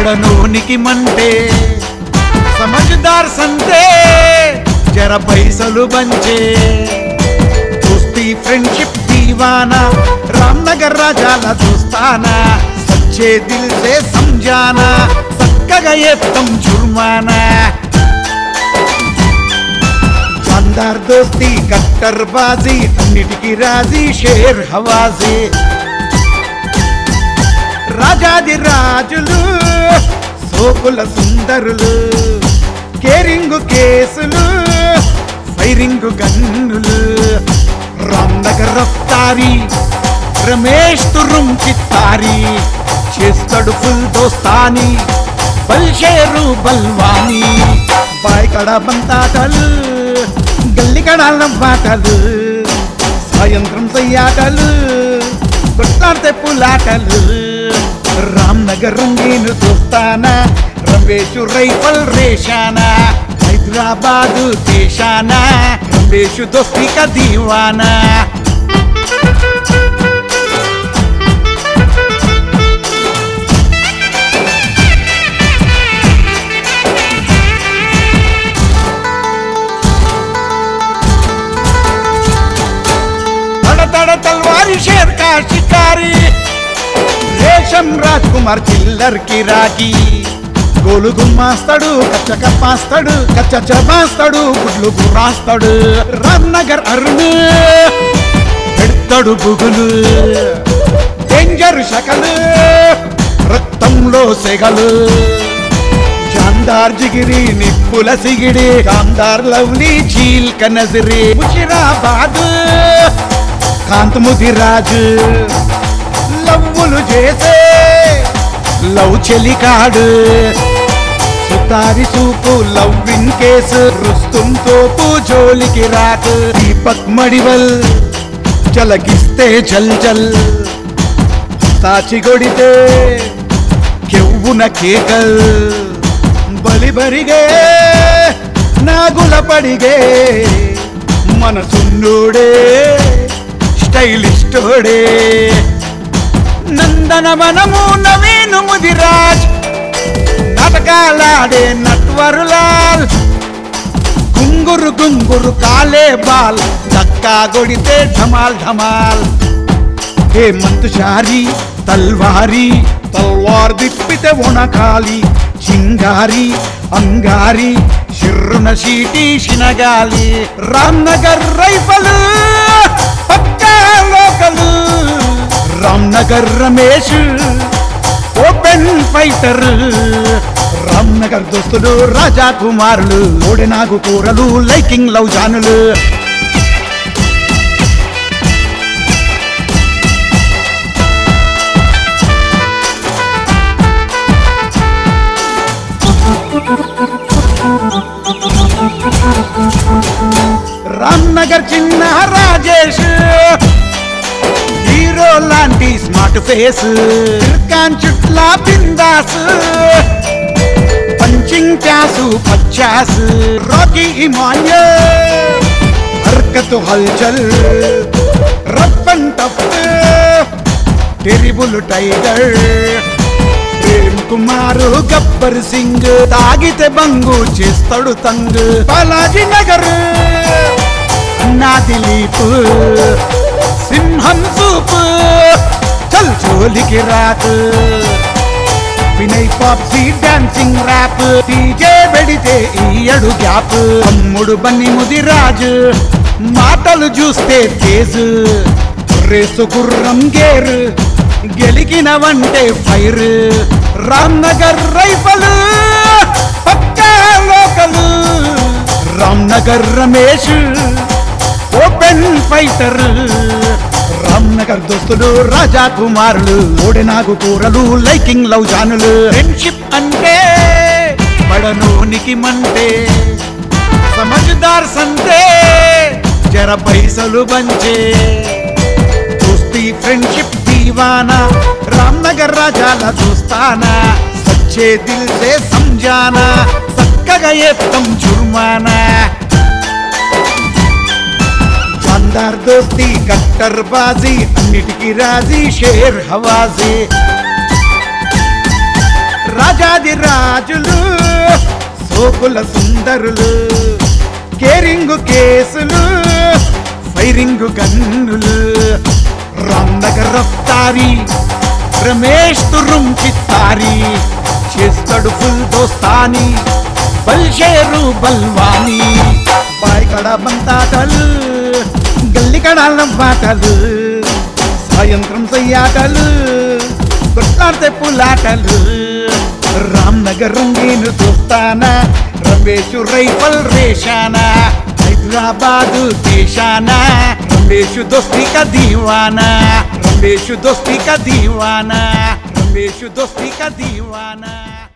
బడనోనికి మంటే సమझदार సంతే జర పైసలు బంచే దోస్తి ఫ్రెండ్షిప్ దీవానా రామ్నగర్ రాజాల దోస్తానా సచ్చే దిల్ సే సంజానా చక్కగా ఎత్తం జుర్మానా జాందార్ దోస్తి కట్టర్ బాజీ అన్నిటికీ రాజీ షేర్ హవాజీ రాజాది రాజులు సోకుల సుందరులు కేరింగు కేసులు ఫైరింగ్ గన్నులు రామ్నగర్ రఫ్తారి రమేష్ తురుం చిత్తారి చేస్తాడు ఫుల్ దోస్తాని బల్షేరు బల్వాని బాయ్ కడ బంతాటలు గల్లి కడాల బాటలు సాయంత్రం సయ్యాటలు కొట్లాడితే పులాటలు రామ్నగర్ రంగీను దోస్తానా రమేషు రైఫల్ రేషానా హైదరాబాదు దేశానా రమేషు దోస్తి కా దీవానా తడ తడ తల్వారి షేర్ కా షికారి రేషం రాజ్ కుమార్ చిల్లర్ కి రాకి గోలు గుమ్మాస్తాడు కచ్చ కప్పాస్తాడు కచ్చ చపాస్తాడు గుడ్లు గుర్రాస్తాడు రామ్నగర్ అరుణ్ పెడతాడు బుగులు డేంజర్ శకలు రక్తంలో సెగలు జాందార్ జిగిరి నిప్పుల సిగిడి కాందార్ లవ్లీ చీల్ కనజరి ముషిరాబాద్ కాంతముది రాజు లవ్వులు చేసే లవ్ చెలికాడు సుతారి సూపు లవ్విన్ కేసు రుస్తుం తోపు జోలికి రాకు దీపక్ మడివల్ చలకిస్తే చల్ చల్ సాచి కొడితే ಕೆವ್ವುನ ಕೇಕಲ್ ಬಲಿ ಬರಿಗೆ ನಾಗುಲ ಪಡಿಗೆ మనసున్నోడే స్టైలిస్టోడే నందన మనము నవీను ముదిరాజ్ నాటకాలాడే నట్వరులాల్ గుంగురు గుంగురు కాలే బాల్ దక్కా కొడితే ఢమాల్ ఢమాల్ హేమంత్ షారి తల్వారి తల్వార్ దిప్పితే ఒణకాలి చింగారి అంగారి శిర్రున షీటి శినగాలి రామ్నగర్ రైఫల్ పక్కా లోకలు రామ్నగర్ రమేష్ ఓపెన్ ఫైటర్ రామ్నగర్ దోస్తులు రాజా కుమారులు ఓడినాగు కూరలు లైకింగ్ లవ్ జానులు రామ్నగర్ చిన్న రాజేష్ హీరో లాంటి స్మార్ట్ ఫేస్ ఇర్కాన్ చుట్లా బిందాస్ పంచింగ్ ప్యాసు పచ్చాస్ రాకీ ఇమాన్య హర్కత్ హల్చల్ rough and tough terrible tiger Prem Kumar Gabbar Singh తాగితే బంగు చేస్తాడు తంగ్ బాలాజీ నగర్ అన్నా దిలీప్ సింహం సూప్ చల్ చోలికి రాక్ వినయ్ పాప్సీ డాన్సింగ్ ర్యాప్ డీజే పెడితే ఈయడు గ్యాప్ తమ్ముడు బన్ని ముదిరాజు మాటలు చూస్తే తేజ్ రేసు గుర్రం గేర్ గెలికినవంటే ఫైర్ రామ్నగర్ రైఫల్ పక్కా లోకలు రామ్నగర్ రమేష్ ఓపెన్ ఫైటర్ రామ్నగర్ దోస్తులు రాజా కుమారులు ఓడినాగు కూరలు లైకింగ్ లవ్ జానులు ఫ్రెండ్షిప్ అంటే పడనోనికి మంటే సమझदार సంతే జర పైసలు బంచే దోస్తి ఫ్రెండ్షిప్ దీవానా రామ్నగర్ రాజాల దోస్తానా సచ్చే దిల్ సే సంజానా చక్కగా ఎత్తం జుర్మానా జాందార్ దోస్తి కట్టర్ బాజీ అన్నిటికీ రాజీ షేర్ హవాజీ రాజాది రాజులు సోకుల సుందరులు కేరింగు కేసులు ఫైరింగు గన్నులు రామ్నగర్ రఫ్తారి రమేష్ తురుం చిత్తారి చేస్తాడు ఫుల్ దోస్తాని బల్షేరు బల్వాని బాయ్ కడ బంతాటలు గల్లి కడాల బాటలు సాయంత్రం సయ్యాటలు కొట్లాడితే పులాటలు రామ్ నగర్ రంగీను దోస్తానా రమేష్ రైఫల్ రేషానా హైదరాబాదు దేశానా రమేష్ దోస్తి కా దీవానా రమేష్ దోస్తి కా దీవానా రమేష్ దోస్తి కా దీవానా